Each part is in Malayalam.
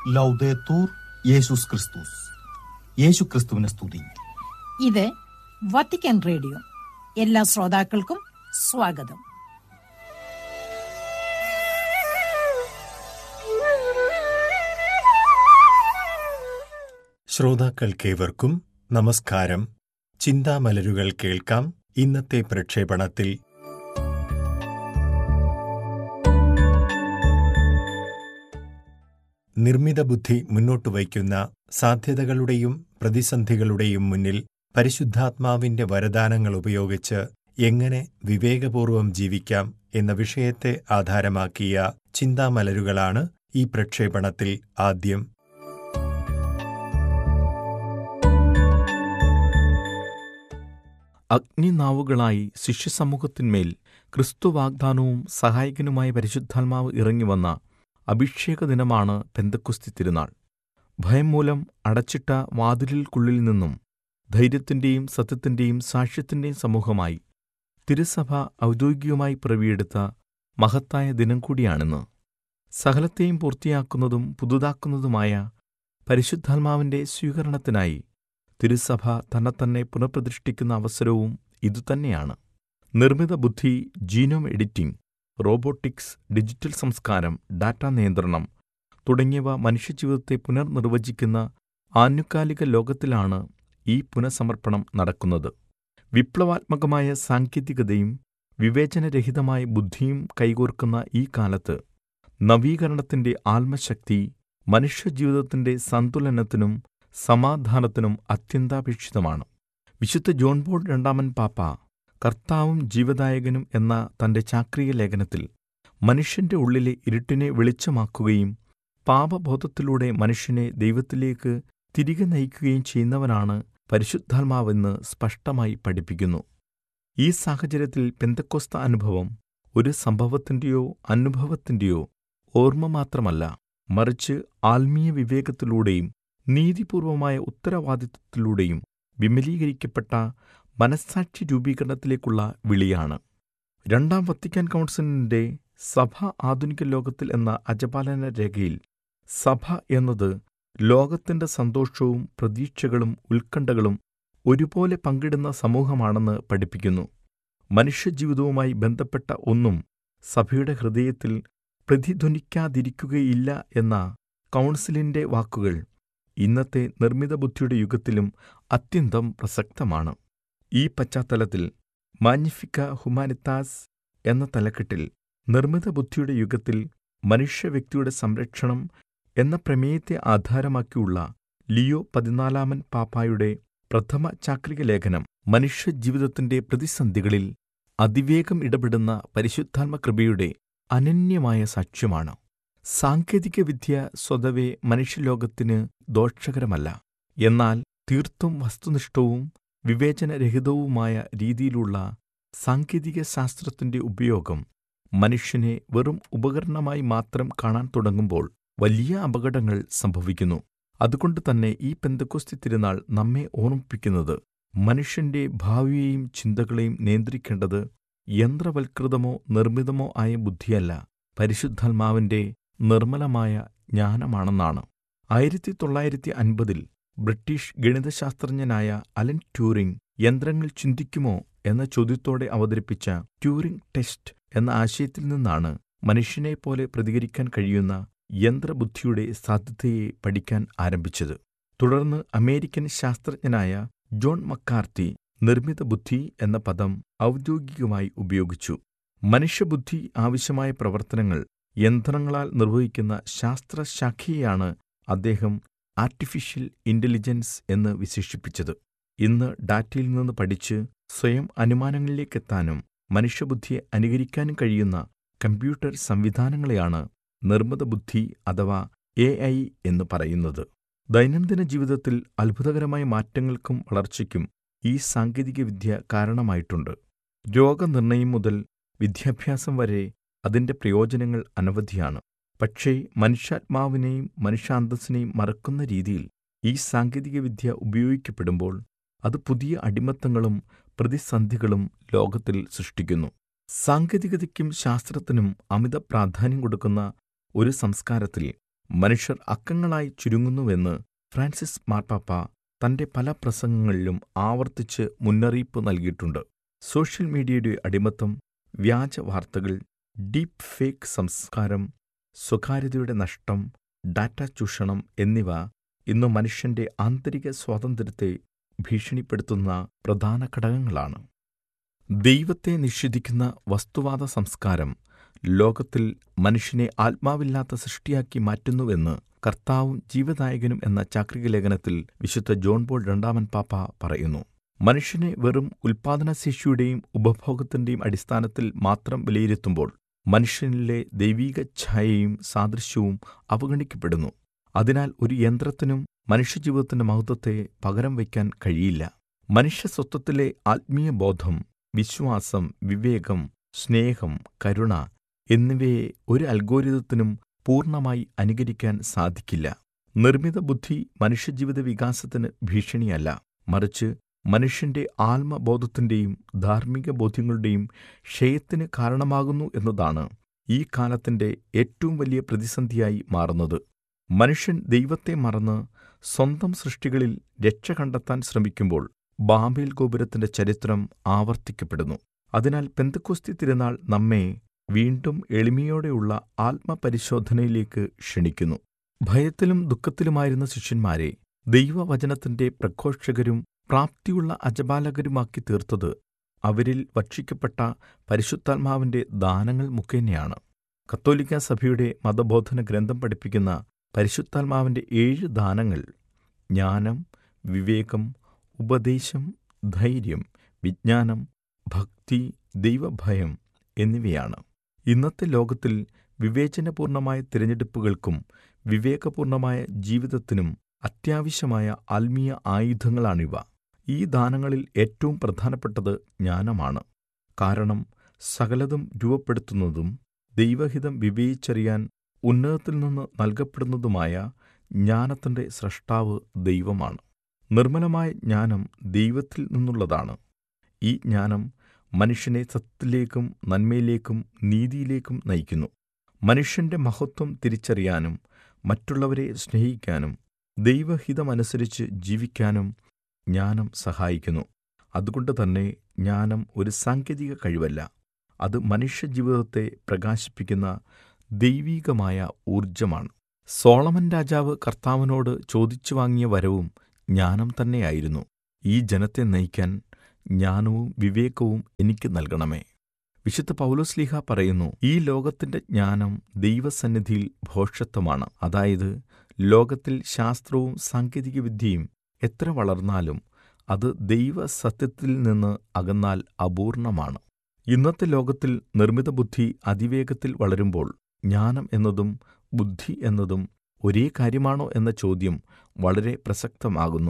ലൗദേത്തൂർ യേശുസ് ക്രിസ്തുസ് യേശു ക്രിസ്തുവിനെ സ്തുതി ഇത് വത്തിക്കാൻ റേഡിയോ എല്ലാ ശ്രോതാക്കൾക്കും സ്വാഗതം ശ്രോതാക്കൾക്കേവർക്കും നമസ്കാരം ചിന്താമലരുകൾ കേൾക്കാം ഇന്നത്തെ പ്രക്ഷേപണത്തിൽ നിർമ്മിത ബുദ്ധി മുന്നോട്ട് വയ്ക്കുന്ന സാധ്യതകളുടെയും പ്രതിസന്ധികളുടെയും മുന്നിൽ പരിശുദ്ധാത്മാവിന്റെ വരദാനങ്ങൾ ഉപയോഗിച്ച് എങ്ങനെ വിവേകപൂർവം ജീവിക്കാം എന്ന വിഷയത്തെ ആധാരമാക്കിയ ചിന്താമലരുകളാണ് ഈ പ്രക്ഷേപണത്തിൽ ആദ്യം അഗ്നിനാവുകളായി ശിഷ്യസമൂഹത്തിന്മേൽ ക്രിസ്തു വാഗ്ദാനവും സഹായകനുമായ പരിശുദ്ധാത്മാവ് ഇറങ്ങിവന്ന അഭിഷേക ദിനമാണ് പെന്തക്കുസ്തി തിരുനാൾ ഭയം മൂലം അടച്ചിട്ട വാതിലിൽക്കുള്ളിൽ നിന്നും ധൈര്യത്തിന്റെയും സത്യത്തിന്റെയും സാക്ഷ്യത്തിന്റെയും സമൂഹമായി തിരുസഭ ഔദ്യോഗികമായി പിറവിയെടുത്ത മഹത്തായ ദിനം കൂടിയാണിന്ന് സകലത്തെയും പൂർത്തിയാക്കുന്നതും പുതുതാക്കുന്നതുമായ പരിശുദ്ധാത്മാവിന്റെ സ്വീകരണത്തിനായി തിരുസഭ തന്നെത്തന്നെ പുനഃപ്രതിഷ്ഠിക്കുന്ന അവസരവും ഇതുതന്നെയാണ് നിർമ്മിത ബുദ്ധി ജീനോം എഡിറ്റിംഗ് റോബോട്ടിക്സ് ഡിജിറ്റൽ സംസ്കാരം ഡാറ്റാ നിയന്ത്രണം തുടങ്ങിയവ മനുഷ്യജീവിതത്തെ പുനർനിർവചിക്കുന്ന ആനുകാലിക ലോകത്തിലാണ് ഈ പുനഃസമർപ്പണം നടക്കുന്നത് വിപ്ലവാത്മകമായ സാങ്കേതികതയും വിവേചനരഹിതമായ ബുദ്ധിയും കൈകോർക്കുന്ന ഈ കാലത്ത് നവീകരണത്തിന്റെ ആത്മശക്തി മനുഷ്യജീവിതത്തിന്റെ സന്തുലനത്തിനും സമാധാനത്തിനും അത്യന്താപേക്ഷിതമാണ് വിശുദ്ധ ജോൺ പോൾ രണ്ടാമൻ പാപ്പ കർത്താവും ജീവദായകനും എന്ന തന്റെ ചാക്രിക ലേഖനത്തിൽ മനുഷ്യന്റെ ഉള്ളിലെ ഇരുട്ടിനെ വെളിച്ചമാക്കുകയും പാപബോധത്തിലൂടെ മനുഷ്യനെ ദൈവത്തിലേക്ക് തിരികെ നയിക്കുകയും ചെയ്യുന്നവനാണ് പരിശുദ്ധാത്മാവെന്ന് സ്പഷ്ടമായി പഠിപ്പിക്കുന്നു ഈ സാഹചര്യത്തിൽ പെന്തക്കൊസ്ത അനുഭവം ഒരു സംഭവത്തിന്റെയോ അനുഭവത്തിന്റെയോ ഓർമ്മ മാത്രമല്ല മറിച്ച് ആത്മീയ വിവേകത്തിലൂടെയും നീതിപൂർവമായ ഉത്തരവാദിത്വത്തിലൂടെയും വിമലീകരിക്കപ്പെട്ട മനസ്സാക്ഷി രൂപീകരണത്തിലേക്കുള്ള വിളിയാണ് രണ്ടാം വത്തിക്കാൻ കൗൺസിലിന്റെ സഭ ആധുനിക ലോകത്തിൽ എന്ന അജപാലന രേഖയിൽ സഭ എന്നത് ലോകത്തിന്റെ സന്തോഷവും പ്രതീക്ഷകളും ഉത്കണ്ഠകളും ഒരുപോലെ പങ്കിടുന്ന സമൂഹമാണെന്ന് പഠിപ്പിക്കുന്നു മനുഷ്യജീവിതവുമായി ബന്ധപ്പെട്ട ഒന്നും സഭയുടെ ഹൃദയത്തിൽ പ്രതിധ്വനിക്കാതിരിക്കുകയില്ല എന്ന കൗൺസിലിന്റെ വാക്കുകൾ ഇന്നത്തെ നിർമ്മിത ബുദ്ധിയുടെ യുഗത്തിലും അത്യന്തം പ്രസക്തമാണ് ഈ പശ്ചാത്തലത്തിൽ മാഗ്നിഫിക്ക ഹുമാനിത്താസ് എന്ന തലക്കെട്ടിൽ നിർമ്മിത ബുദ്ധിയുടെ യുഗത്തിൽ മനുഷ്യവ്യക്തിയുടെ സംരക്ഷണം എന്ന പ്രമേയത്തെ ആധാരമാക്കിയുള്ള ലിയോ പതിനാലാമൻ പാപ്പായുടെ പ്രഥമ ചാക്രിക ലേഖനം മനുഷ്യജീവിതത്തിന്റെ പ്രതിസന്ധികളിൽ അതിവേഗം ഇടപെടുന്ന പരിശുദ്ധാത്മകൃപയുടെ അനന്യമായ സാക്ഷ്യമാണ് സാങ്കേതികവിദ്യ സ്വതവേ മനുഷ്യലോകത്തിന് ദോഷകരമല്ല എന്നാൽ തീർത്തും വസ്തുനിഷ്ഠവും വിവേചനരഹിതവുമായ രീതിയിലുള്ള സാങ്കേതിക ശാസ്ത്രത്തിന്റെ ഉപയോഗം മനുഷ്യനെ വെറും ഉപകരണമായി മാത്രം കാണാൻ തുടങ്ങുമ്പോൾ വലിയ അപകടങ്ങൾ സംഭവിക്കുന്നു അതുകൊണ്ട് തന്നെ ഈ പെന്തക്കൊസ്തി തിരുനാൾ നമ്മെ ഓർമ്മിപ്പിക്കുന്നത് മനുഷ്യന്റെ ഭാവിയെയും ചിന്തകളെയും നിയന്ത്രിക്കേണ്ടത് യന്ത്രവൽകൃതമോ നിർമ്മിതമോ ആയ ബുദ്ധിയല്ല പരിശുദ്ധാത്മാവിന്റെ നിർമ്മലമായ ജ്ഞാനമാണെന്നാണ് ആയിരത്തി തൊള്ളായിരത്തി അൻപതിൽ ബ്രിട്ടീഷ് ഗണിതശാസ്ത്രജ്ഞനായ അലൻ ട്യൂറിംഗ് യന്ത്രങ്ങൾ ചിന്തിക്കുമോ എന്ന ചോദ്യത്തോടെ അവതരിപ്പിച്ച ട്യൂറിംഗ് ടെസ്റ്റ് എന്ന ആശയത്തിൽ നിന്നാണ് മനുഷ്യനെപ്പോലെ പ്രതികരിക്കാൻ കഴിയുന്ന യന്ത്രബുദ്ധിയുടെ സാധ്യതയെ പഠിക്കാൻ ആരംഭിച്ചത് തുടർന്ന് അമേരിക്കൻ ശാസ്ത്രജ്ഞനായ ജോൺ മക്കാർത്തി നിർമ്മിത ബുദ്ധി എന്ന പദം ഔദ്യോഗികമായി ഉപയോഗിച്ചു മനുഷ്യബുദ്ധി ആവശ്യമായ പ്രവർത്തനങ്ങൾ യന്ത്രങ്ങളാൽ നിർവഹിക്കുന്ന ശാസ്ത്രശാഖയെയാണ് അദ്ദേഹം ആർട്ടിഫിഷ്യൽ ഇന്റലിജൻസ് എന്ന് വിശേഷിപ്പിച്ചത് ഇന്ന് ഡാറ്റയിൽ നിന്ന് പഠിച്ച് സ്വയം അനുമാനങ്ങളിലേക്കെത്താനും മനുഷ്യബുദ്ധിയെ അനുകരിക്കാനും കഴിയുന്ന കമ്പ്യൂട്ടർ സംവിധാനങ്ങളെയാണ് നിർമ്മിത ബുദ്ധി അഥവാ എ ഐ എന്ന് പറയുന്നത് ദൈനംദിന ജീവിതത്തിൽ അത്ഭുതകരമായ മാറ്റങ്ങൾക്കും വളർച്ചയ്ക്കും ഈ സാങ്കേതികവിദ്യ കാരണമായിട്ടുണ്ട് രോഗനിർണയം മുതൽ വിദ്യാഭ്യാസം വരെ അതിന്റെ പ്രയോജനങ്ങൾ അനവധിയാണ് പക്ഷേ മനുഷ്യാത്മാവിനെയും മനുഷ്യാന്തസ്സിനെയും മറക്കുന്ന രീതിയിൽ ഈ സാങ്കേതികവിദ്യ ഉപയോഗിക്കപ്പെടുമ്പോൾ അത് പുതിയ അടിമത്തങ്ങളും പ്രതിസന്ധികളും ലോകത്തിൽ സൃഷ്ടിക്കുന്നു സാങ്കേതികതയ്ക്കും ശാസ്ത്രത്തിനും അമിത പ്രാധാന്യം കൊടുക്കുന്ന ഒരു സംസ്കാരത്തിൽ മനുഷ്യർ അക്കങ്ങളായി ചുരുങ്ങുന്നുവെന്ന് ഫ്രാൻസിസ് മാർപ്പാപ്പ തന്റെ പല പ്രസംഗങ്ങളിലും ആവർത്തിച്ച് മുന്നറിയിപ്പ് നൽകിയിട്ടുണ്ട് സോഷ്യൽ മീഡിയയുടെ അടിമത്തം വ്യാജ വാർത്തകൾ ഡീപ് ഫേക്ക് സംസ്കാരം സ്വകാര്യതയുടെ നഷ്ടം ഡാറ്റ ചൂഷണം എന്നിവ ഇന്ന് മനുഷ്യന്റെ ആന്തരിക സ്വാതന്ത്ര്യത്തെ ഭീഷണിപ്പെടുത്തുന്ന പ്രധാന ഘടകങ്ങളാണ് ദൈവത്തെ നിഷേധിക്കുന്ന വസ്തുവാദ സംസ്കാരം ലോകത്തിൽ മനുഷ്യനെ ആത്മാവില്ലാത്ത സൃഷ്ടിയാക്കി മാറ്റുന്നുവെന്ന് കർത്താവും ജീവദായകനും എന്ന ചാക്രിക ലേഖനത്തിൽ വിശുദ്ധ ജോൺ പോൾ രണ്ടാമൻ പാപ്പ പറയുന്നു മനുഷ്യനെ വെറും ഉൽപാദനശേഷിയുടെയും ഉപഭോഗത്തിന്റെയും അടിസ്ഥാനത്തിൽ മാത്രം വിലയിരുത്തുമ്പോൾ മനുഷ്യനിലെ ദൈവീക ഛായയും സാദൃശ്യവും അവഗണിക്കപ്പെടുന്നു അതിനാൽ ഒരു യന്ത്രത്തിനും മനുഷ്യജീവിതത്തിന്റെ മഹത്വത്തെ പകരം വയ്ക്കാൻ കഴിയില്ല മനുഷ്യസ്വത്വത്തിലെ ആത്മീയ ബോധം വിശ്വാസം വിവേകം സ്നേഹം കരുണ എന്നിവയെ ഒരു അൽഗോരിതത്തിനും പൂർണ്ണമായി അനുകരിക്കാൻ സാധിക്കില്ല നിർമ്മിത ബുദ്ധി മനുഷ്യജീവിത വികാസത്തിന് ഭീഷണിയല്ല മറിച്ച് മനുഷ്യന്റെ ആത്മബോധത്തിന്റെയും ധാർമ്മിക ബോധ്യങ്ങളുടെയും ക്ഷയത്തിന് കാരണമാകുന്നു എന്നതാണ് ഈ കാലത്തിന്റെ ഏറ്റവും വലിയ പ്രതിസന്ധിയായി മാറുന്നത് മനുഷ്യൻ ദൈവത്തെ മറന്ന് സ്വന്തം സൃഷ്ടികളിൽ രക്ഷ കണ്ടെത്താൻ ശ്രമിക്കുമ്പോൾ ബാബേൽ ഗോപുരത്തിന്റെ ചരിത്രം ആവർത്തിക്കപ്പെടുന്നു അതിനാൽ പെന്തക്കോസ്തി തിരുനാൾ നമ്മെ വീണ്ടും എളിമയോടെയുള്ള ആത്മപരിശോധനയിലേക്ക് ക്ഷണിക്കുന്നു ഭയത്തിലും ദുഃഖത്തിലുമായിരുന്ന ശിഷ്യന്മാരെ ദൈവവചനത്തിന്റെ പ്രഘോഷകരും പ്രാപ്തിയുള്ള അജപാലകരുമാക്കി തീർത്തത് അവരിൽ ഭക്ഷിക്കപ്പെട്ട പരിശുദ്ധാത്മാവിന്റെ ദാനങ്ങൾ മുഖേനയാണ് കത്തോലിക്ക സഭയുടെ മതബോധന ഗ്രന്ഥം പഠിപ്പിക്കുന്ന പരിശുദ്ധാത്മാവിന്റെ ഏഴ് ദാനങ്ങൾ ജ്ഞാനം വിവേകം ഉപദേശം ധൈര്യം വിജ്ഞാനം ഭക്തി ദൈവഭയം എന്നിവയാണ് ഇന്നത്തെ ലോകത്തിൽ വിവേചനപൂർണമായ തിരഞ്ഞെടുപ്പുകൾക്കും വിവേകപൂർണമായ ജീവിതത്തിനും അത്യാവശ്യമായ ആത്മീയ ആയുധങ്ങളാണിവ ഈ ദാനങ്ങളിൽ ഏറ്റവും പ്രധാനപ്പെട്ടത് ജ്ഞാനമാണ് കാരണം സകലതും രൂപപ്പെടുത്തുന്നതും ദൈവഹിതം വിവേചിച്ചറിയാൻ ഉന്നതത്തിൽ നിന്ന് നൽകപ്പെടുന്നതുമായ ജ്ഞാനത്തിന്റെ സ്രഷ്ടാവ് ദൈവമാണ് നിർമ്മലമായ ജ്ഞാനം ദൈവത്തിൽ നിന്നുള്ളതാണ് ഈ ജ്ഞാനം മനുഷ്യനെ സത്യത്തിലേക്കും നന്മയിലേക്കും നീതിയിലേക്കും നയിക്കുന്നു മനുഷ്യന്റെ മഹത്വം തിരിച്ചറിയാനും മറ്റുള്ളവരെ സ്നേഹിക്കാനും ദൈവഹിതമനുസരിച്ച് ജീവിക്കാനും ജ്ഞാനം സഹായിക്കുന്നു അതുകൊണ്ട് തന്നെ ജ്ഞാനം ഒരു സാങ്കേതിക കഴിവല്ല അത് മനുഷ്യജീവിതത്തെ പ്രകാശിപ്പിക്കുന്ന ദൈവീകമായ ഊർജമാണ് സോളമൻ രാജാവ് കർത്താവിനോട് ചോദിച്ചു വാങ്ങിയ വരവും ജ്ഞാനം തന്നെയായിരുന്നു ഈ ജനത്തെ നയിക്കാൻ ജ്ഞാനവും വിവേകവും എനിക്ക് നൽകണമേ വിശുദ്ധ പൗലോസ്ലീഹ പറയുന്നു ഈ ലോകത്തിന്റെ ജ്ഞാനം ദൈവസന്നിധിയിൽ ഭോഷത്വമാണ് അതായത് ലോകത്തിൽ ശാസ്ത്രവും സാങ്കേതികവിദ്യയും എത്ര വളർന്നാലും അത് ദൈവസത്യത്തിൽ നിന്ന് അകന്നാൽ അപൂർണമാണ് ഇന്നത്തെ ലോകത്തിൽ നിർമ്മിത ബുദ്ധി അതിവേഗത്തിൽ വളരുമ്പോൾ ജ്ഞാനം എന്നതും ബുദ്ധി എന്നതും ഒരേ കാര്യമാണോ എന്ന ചോദ്യം വളരെ പ്രസക്തമാകുന്നു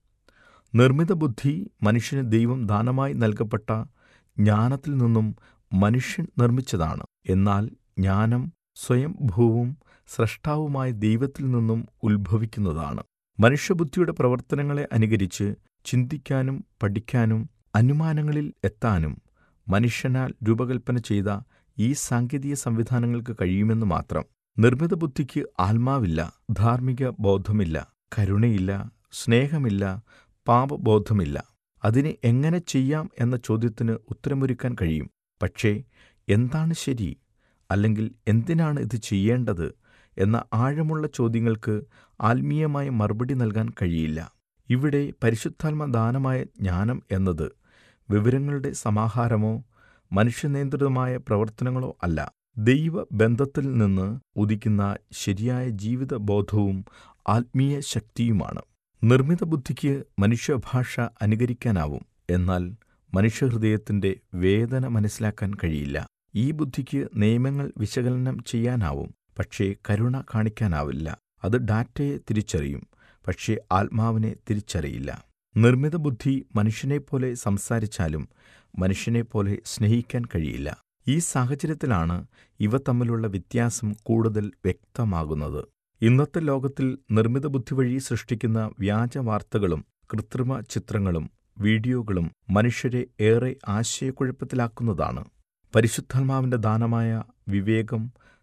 നിർമ്മിത ബുദ്ധി മനുഷ്യന് ദൈവം ദാനമായി നൽകപ്പെട്ട ജ്ഞാനത്തിൽ നിന്നും മനുഷ്യൻ നിർമ്മിച്ചതാണ് എന്നാൽ ജ്ഞാനം സ്വയംഭൂവും സ്രഷ്ടാവുമായ ദൈവത്തിൽ നിന്നും ഉത്ഭവിക്കുന്നതാണ് മനുഷ്യബുദ്ധിയുടെ പ്രവർത്തനങ്ങളെ അനുകരിച്ച് ചിന്തിക്കാനും പഠിക്കാനും അനുമാനങ്ങളിൽ എത്താനും മനുഷ്യനാൽ രൂപകൽപ്പന ചെയ്ത ഈ സാങ്കേതിക സംവിധാനങ്ങൾക്ക് കഴിയുമെന്ന് മാത്രം നിർമ്മിത ബുദ്ധിക്ക് ആത്മാവില്ല ധാർമ്മിക ബോധമില്ല കരുണയില്ല സ്നേഹമില്ല പാപബോധമില്ല അതിനെ എങ്ങനെ ചെയ്യാം എന്ന ചോദ്യത്തിന് ഉത്തരമൊരുക്കാൻ കഴിയും പക്ഷേ എന്താണ് ശരി അല്ലെങ്കിൽ എന്തിനാണ് ഇത് ചെയ്യേണ്ടത് എന്ന ആഴമുള്ള ചോദ്യങ്ങൾക്ക് ആത്മീയമായ മറുപടി നൽകാൻ കഴിയില്ല ഇവിടെ പരിശുദ്ധാത്മ ദാനമായ ജ്ഞാനം എന്നത് വിവരങ്ങളുടെ സമാഹാരമോ മനുഷ്യനിയന്ത്രിതമായ പ്രവർത്തനങ്ങളോ അല്ല ദൈവബന്ധത്തിൽ നിന്ന് ഉദിക്കുന്ന ശരിയായ ജീവിതബോധവും ആത്മീയ ശക്തിയുമാണ് നിർമ്മിത ബുദ്ധിക്ക് മനുഷ്യഭാഷ അനുകരിക്കാനാവും എന്നാൽ മനുഷ്യഹൃദയത്തിന്റെ വേദന മനസ്സിലാക്കാൻ കഴിയില്ല ഈ ബുദ്ധിക്ക് നിയമങ്ങൾ വിശകലനം ചെയ്യാനാവും പക്ഷേ കരുണ കാണിക്കാനാവില്ല അത് ഡാറ്റയെ തിരിച്ചറിയും പക്ഷേ ആത്മാവിനെ തിരിച്ചറിയില്ല നിർമ്മിത ബുദ്ധി മനുഷ്യനെപ്പോലെ സംസാരിച്ചാലും മനുഷ്യനെപ്പോലെ സ്നേഹിക്കാൻ കഴിയില്ല ഈ സാഹചര്യത്തിലാണ് ഇവ തമ്മിലുള്ള വ്യത്യാസം കൂടുതൽ വ്യക്തമാകുന്നത് ഇന്നത്തെ ലോകത്തിൽ നിർമ്മിത ബുദ്ധി വഴി സൃഷ്ടിക്കുന്ന വ്യാജ വാർത്തകളും കൃത്രിമ ചിത്രങ്ങളും വീഡിയോകളും മനുഷ്യരെ ഏറെ ആശയക്കുഴപ്പത്തിലാക്കുന്നതാണ് പരിശുദ്ധാത്മാവിന്റെ ദാനമായ വിവേകം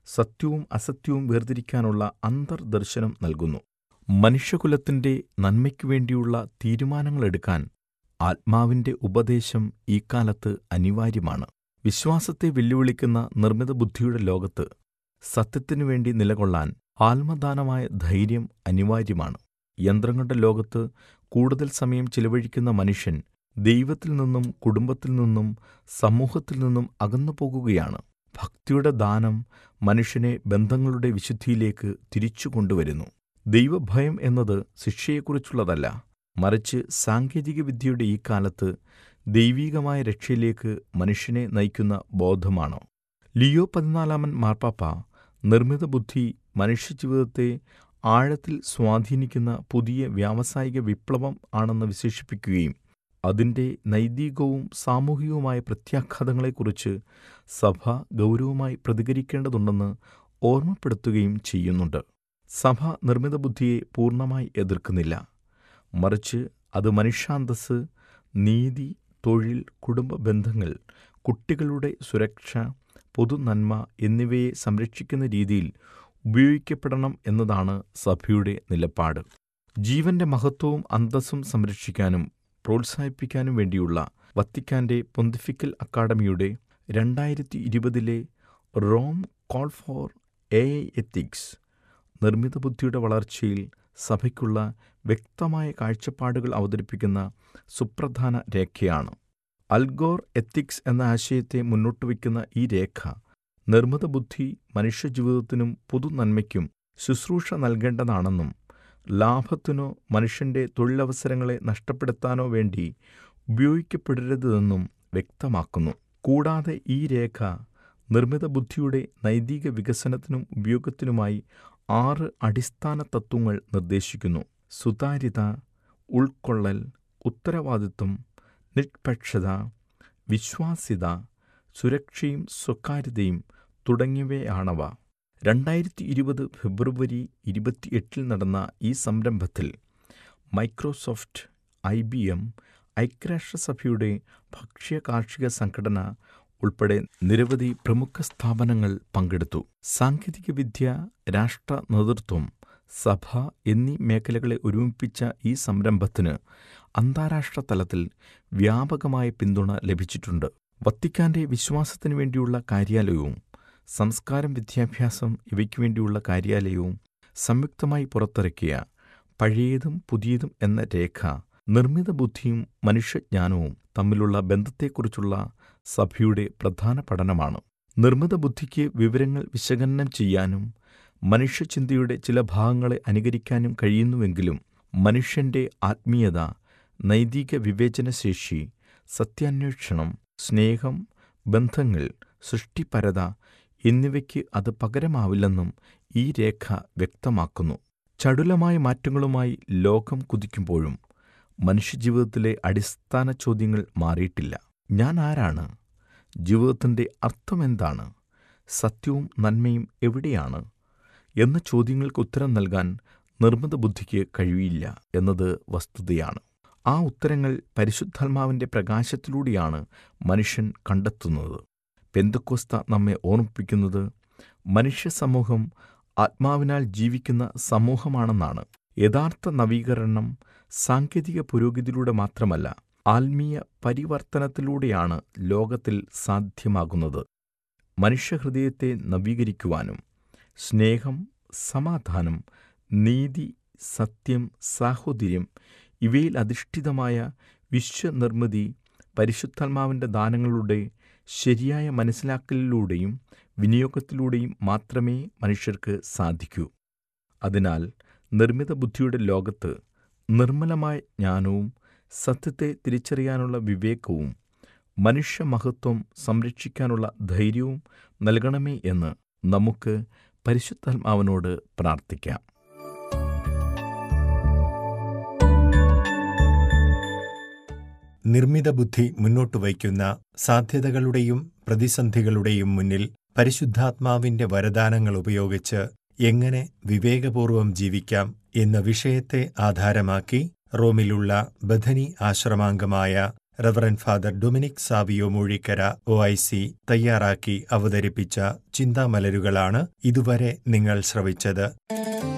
സത്യവും അസത്യവും വേർതിരിക്കാനുള്ള അന്തർദർശനം നൽകുന്നു മനുഷ്യകുലത്തിന്റെ നന്മയ്ക്കു വേണ്ടിയുള്ള തീരുമാനങ്ങളെടുക്കാൻ ആത്മാവിന്റെ ഉപദേശം ഈ കാലത്ത് അനിവാര്യമാണ് വിശ്വാസത്തെ വെല്ലുവിളിക്കുന്ന നിർമ്മിത ബുദ്ധിയുടെ ലോകത്ത് സത്യത്തിനു വേണ്ടി നിലകൊള്ളാൻ ആത്മദാനമായ ധൈര്യം അനിവാര്യമാണ് യന്ത്രങ്ങളുടെ ലോകത്ത് കൂടുതൽ സമയം ചിലവഴിക്കുന്ന മനുഷ്യൻ ദൈവത്തിൽ നിന്നും കുടുംബത്തിൽ നിന്നും സമൂഹത്തിൽ നിന്നും അകന്നു പോകുകയാണ് ഭക്തിയുടെ ദാനം മനുഷ്യനെ ബന്ധങ്ങളുടെ വിശുദ്ധിയിലേക്ക് തിരിച്ചു കൊണ്ടുവരുന്നു ദൈവഭയം എന്നത് ശിക്ഷയെക്കുറിച്ചുള്ളതല്ല മറിച്ച് സാങ്കേതികവിദ്യയുടെ ഈ കാലത്ത് ദൈവീകമായ രക്ഷയിലേക്ക് മനുഷ്യനെ നയിക്കുന്ന ബോധമാണ് ലിയോ പതിനാലാമൻ മാർപ്പാപ്പ നിർമ്മിത ബുദ്ധി മനുഷ്യജീവിതത്തെ ആഴത്തിൽ സ്വാധീനിക്കുന്ന പുതിയ വ്യാവസായിക വിപ്ലവം ആണെന്ന് വിശേഷിപ്പിക്കുകയും അതിൻ്റെ നൈതികവും സാമൂഹികവുമായ പ്രത്യാഘാതങ്ങളെക്കുറിച്ച് സഭ ഗൗരവമായി പ്രതികരിക്കേണ്ടതുണ്ടെന്ന് ഓർമ്മപ്പെടുത്തുകയും ചെയ്യുന്നുണ്ട് സഭ നിർമ്മിത ബുദ്ധിയെ പൂർണ്ണമായി എതിർക്കുന്നില്ല മറിച്ച് അത് മനുഷ്യാന്തസ് നീതി തൊഴിൽ കുടുംബ ബന്ധങ്ങൾ കുട്ടികളുടെ സുരക്ഷ പൊതുനന്മ എന്നിവയെ സംരക്ഷിക്കുന്ന രീതിയിൽ ഉപയോഗിക്കപ്പെടണം എന്നതാണ് സഭയുടെ നിലപാട് ജീവന്റെ മഹത്വവും അന്തസ്സും സംരക്ഷിക്കാനും പ്രോത്സാഹിപ്പിക്കാനും വേണ്ടിയുള്ള വത്തിക്കാന്റെ പൊന്തിഫിക്കൽ അക്കാഡമിയുടെ രണ്ടായിരത്തി ഇരുപതിലെ Rome call for A I ethics നിർമ്മിത ബുദ്ധിയുടെ വളർച്ചയിൽ സഭയ്ക്കുള്ള വ്യക്തമായ കാഴ്ചപ്പാടുകൾ അവതരിപ്പിക്കുന്ന സുപ്രധാന രേഖയാണ് അൽഗോർ എത്തിക്സ് എന്ന ആശയത്തെ മുന്നോട്ട് വയ്ക്കുന്ന ഈ രേഖ നിർമ്മിത ബുദ്ധി മനുഷ്യജീവിതത്തിനും പൊതുനന്മയ്ക്കും ശുശ്രൂഷ നൽകേണ്ടതാണെന്നും ലാഭത്തിനോ മനുഷ്യന്റെ തൊഴിലവസരങ്ങളെ നഷ്ടപ്പെടുത്താനോ വേണ്ടി ഉപയോഗിക്കപ്പെടരുതെന്നും വ്യക്തമാക്കുന്നു കൂടാതെ ഈ രേഖ നിർമ്മിത ബുദ്ധിയുടെ നൈതിക വികസനത്തിനും ഉപയോഗത്തിനുമായി ആറ് അടിസ്ഥാന തത്വങ്ങൾ നിർദ്ദേശിക്കുന്നു സുതാര്യത ഉൾക്കൊള്ളൽ ഉത്തരവാദിത്വം നിഷ്പക്ഷത വിശ്വാസ്യത സുരക്ഷയും സ്വകാര്യതയും തുടങ്ങിയവയാണവ രണ്ടായിരത്തി ഇരുപത് ഫെബ്രുവരി ഇരുപത്തിയെട്ടിൽ നടന്ന ഈ സംരംഭത്തിൽ മൈക്രോസോഫ്റ്റ് ഐ ബി എം ഐക്യരാഷ്ട്രസഭയുടെ ഭക്ഷ്യ കാർഷിക സംഘടന ഉൾപ്പെടെ നിരവധി പ്രമുഖ സ്ഥാപനങ്ങൾ പങ്കെടുത്തു സാങ്കേതികവിദ്യ രാഷ്ട്ര നേതൃത്വം സഭ എന്നീ മേഖലകളെ ഒരുമിപ്പിച്ച ഈ സംരംഭത്തിന് അന്താരാഷ്ട്ര തലത്തിൽ വ്യാപകമായ പിന്തുണ ലഭിച്ചിട്ടുണ്ട് വത്തിക്കാന്റെ വിശ്വാസത്തിനു വേണ്ടിയുള്ള കാര്യാലയവും സംസ്കാരം വിദ്യാഭ്യാസം ഇവയ്ക്കു വേണ്ടിയുള്ള കാര്യാലയവും സംയുക്തമായി പുറത്തിറക്കിയ പഴയതും പുതിയതും എന്ന രേഖ നിർമ്മിത ബുദ്ധിയും മനുഷ്യജ്ഞാനവും തമ്മിലുള്ള ബന്ധത്തെക്കുറിച്ചുള്ള സഭയുടെ പ്രധാന പഠനമാണ് നിർമ്മിത ബുദ്ധിക്ക് വിവരങ്ങൾ വിശകലനം ചെയ്യാനും മനുഷ്യചിന്തയുടെ ചില ഭാഗങ്ങളെ അനുകരിക്കാനും കഴിയുന്നുവെങ്കിലും മനുഷ്യന്റെ ആത്മീയത നൈതിക വിവേചനശേഷി സത്യാന്വേഷണം സ്നേഹം ബന്ധങ്ങൾ സൃഷ്ടിപരത എന്നിവയ്ക്ക് അത് പകരമാവില്ലെന്നും ഈ രേഖ വ്യക്തമാക്കുന്നു ചടുലമായ മാറ്റങ്ങളുമായി ലോകം കുതിക്കുമ്പോഴും മനുഷ്യജീവിതത്തിലെ അടിസ്ഥാന ചോദ്യങ്ങൾ മാറിയിട്ടില്ല ഞാൻ ആരാണ് ജീവിതത്തിൻ്റെ അർത്ഥമെന്താണ് സത്യവും നന്മയും എവിടെയാണ് എന്ന ചോദ്യങ്ങൾക്ക് ഉത്തരം നൽകാൻ നിർമ്മിത ബുദ്ധിക്ക് കഴിയില്ല എന്നത് വസ്തുതയാണ് ആ ഉത്തരങ്ങൾ പരിശുദ്ധാത്മാവിൻ്റെ പ്രകാശത്തിലൂടെയാണ് മനുഷ്യൻ കണ്ടെത്തുന്നത് പെന്തക്കോസ്ത നമ്മെ ഓർമ്മിപ്പിക്കുന്നത് മനുഷ്യ സമൂഹം ആത്മാവിനാൽ ജീവിക്കുന്ന സമൂഹമാണെന്നാണ് യഥാർത്ഥ നവീകരണം സാങ്കേതിക പുരോഗതിയിലൂടെ മാത്രമല്ല ആത്മീയ പരിവർത്തനത്തിലൂടെയാണ് ലോകത്തിൽ സാധ്യമാകുന്നത് മനുഷ്യഹൃദയത്തെ നവീകരിക്കുവാനും സ്നേഹം സമാധാനം നീതി സത്യം സാഹോദര്യം ഇവയിൽ അധിഷ്ഠിതമായ വിശ്വനിർമ്മിതി പരിശുദ്ധാത്മാവിൻ്റെ ദാനങ്ങളുടെ ശരിയായ മനസ്സിലാക്കലിലൂടെയും വിനിയോഗത്തിലൂടെയും മാത്രമേ മനുഷ്യർക്ക് സാധിക്കൂ അതിനാൽ നിർമ്മിത ബുദ്ധിയുടെ ലോകത്ത് നിർമ്മലമായ ജ്ഞാനവും സത്യത്തെ തിരിച്ചറിയാനുള്ള വിവേകവും മനുഷ്യമഹത്വം സംരക്ഷിക്കാനുള്ള ധൈര്യവും നൽകണമേ എന്ന് നമുക്ക് പരിശുദ്ധാത്മാവിനോട് പ്രാർത്ഥിക്കാം നിർമ്മിത ബുദ്ധി മുന്നോട്ട് വയ്ക്കുന്ന സാധ്യതകളുടെയും പ്രതിസന്ധികളുടെയും മുന്നിൽ പരിശുദ്ധാത്മാവിന്റെ വരദാനങ്ങൾ ഉപയോഗിച്ച് എങ്ങനെ വിവേകപൂർവം ജീവിക്കാം എന്ന വിഷയത്തെ ആധാരമാക്കി റോമിലുള്ള ബഥനി ആശ്രമാംഗമായ Reverend Father Dominic Savio Moozhikkara O I C തയ്യാറാക്കി അവതരിപ്പിച്ച ചിന്താമലരുകളാണ് ഇതുവരെ നിങ്ങൾ ശ്രവിച്ചത്